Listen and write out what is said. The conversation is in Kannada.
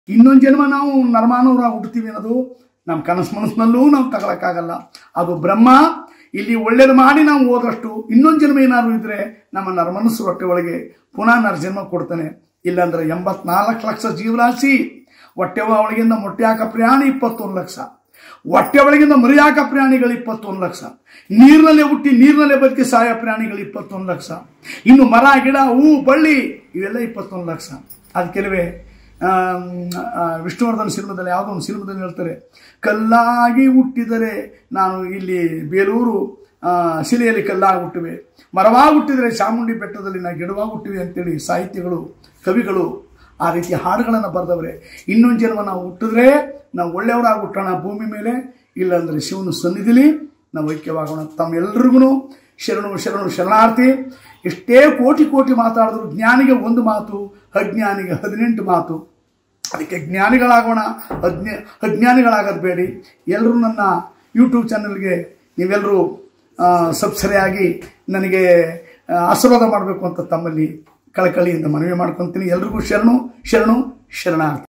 ಇನ್ನೊಂದು ಜನ್ಮ ನಾವು ನರಮಾನವರಾಗಿ ಹುಟ್ಟುತ್ತೀವಿ ಅನ್ನೋದು ನಮ್ಮ ಕನಸು ಮನಸ್ಸಿನಲ್ಲೂ ನಾವು ತಗೊಳಕ್ಕಾಗಲ್ಲ ಅದು ಬ್ರಹ್ಮ ಇಲ್ಲಿ ಒಳ್ಳೇದು ಮಾಡಿ ನಾವು ಹೋದಷ್ಟು ಇನ್ನೊಂದು ಜನ್ಮ ಏನಾದ್ರು ಇದ್ರೆ ನಮ್ಮ ನರಮನಸ್ಸು ಹೊಟ್ಟೆ ಒಳಗೆ ಪುನಃ ನರಜನ್ಮ ಕೊಡ್ತಾನೆ ಇಲ್ಲಾಂದ್ರೆ ಎಂಬತ್ನಾಲ್ಕು ಲಕ್ಷ ಜೀವರಾಶಿ ಹೊಟ್ಟೆ ಒಳಗಿಂದ ಮೊಟ್ಟೆ ಹಾಕ ಪ್ರಾಣಿ ಇಪ್ಪತ್ತೊಂದು ಲಕ್ಷ ಹೊಟ್ಟೆ ಒಳಗಿಂದ ಮರಿಯಾಕ ಪ್ರಾಣಿಗಳು ಇಪ್ಪತ್ತೊಂದು ಲಕ್ಷ ನೀರಿನಲ್ಲೇ ಹುಟ್ಟಿ ನೀರಿನಲ್ಲೇ ಬದುಕಿ ಸಾಯ ಪ್ರಾಣಿಗಳು ಇಪ್ಪತ್ತೊಂದು ಲಕ್ಷ ಇನ್ನು ಮರ ಗಿಡ ಹೂ ಬಳ್ಳಿ ಇವೆಲ್ಲ ಇಪ್ಪತ್ತೊಂದು ಲಕ್ಷ ಅದಕ್ಕೆಲ್ಲವೇ ವಿಷ್ಣುವರ್ಧನ್ ಸಿನಿಮಾದಲ್ಲಿ ಯಾವುದೋ ಒಂದು ಸಿನಿಮಾದಲ್ಲಿ ಹೇಳ್ತಾರೆ ಕಲ್ಲಾಗಿ ಹುಟ್ಟಿದರೆ ನಾನು ಇಲ್ಲಿ ಬೇಲೂರು ಆ, ಶಿಲೆಯಲ್ಲಿ ಕಲ್ಲಾಗಿ ಹುಟ್ಟಿವೆ ಮರವಾಗಿ ಹುಟ್ಟಿದರೆ ಚಾಮುಂಡಿ ಬೆಟ್ಟದಲ್ಲಿ ನಾ ಗಿಡವಾಗಿ ಹುಟ್ಟಿವೆ ಅಂತೇಳಿ ಸಾಹಿತ್ಯಗಳು ಕವಿಗಳು ಆ ರೀತಿ ಹಾಡುಗಳನ್ನು ಬರೆದವ್ರೆ ಇನ್ನೊಂದು ಜನ್ಮ ನಾವು ಹುಟ್ಟಿದ್ರೆ ನಾವು ಒಳ್ಳೆಯವರಾಗಿ ಹುಟ್ಟೋಣ ಭೂಮಿ ಮೇಲೆ ಇಲ್ಲಾಂದ್ರೆ ಶಿವನ ಸನ್ನಿಧಿಲಿ ನಾವು ಐಕ್ಯವಾಗೋಣ ತಮ್ಮೆಲ್ರಿಗೂ ಶರಣು ಶರಣು ಶರಣಾರ್ಥಿ ಎಷ್ಟೇ ಕೋಟಿ ಕೋಟಿ ಮಾತಾಡಿದ್ರು ಜ್ಞಾನಿಗೆ ಒಂದು ಮಾತು ಅಜ್ಞಾನಿಗೆ ಹದಿನೆಂಟು ಮಾತು ಅದಕ್ಕೆ ಜ್ಞಾನಿಗಳಾಗೋಣ ಅಜ್ಞ ಅಜ್ಞಾನಿಗಳಾಗೋದು ಬೇಡಿ ಎಲ್ಲರೂ ನನ್ನ ಯೂಟ್ಯೂಬ್ ಚಾನಲ್ಗೆ ನೀವೆಲ್ಲರೂ ಸಬ್ಸರಿಯಾಗಿ ನನಗೆ ಆ, ಆಶೀರ್ವಾದ ಮಾಡಬೇಕು ಅಂತ ತಮ್ಮಲ್ಲಿ ಕಳಕಳಿಯಿಂದ ಮನವಿ ಮಾಡ್ಕೊತೀನಿ ಎಲ್ರಿಗೂ ಶರಣು ಶರಣು ಶರಣಾರ್ಥಿ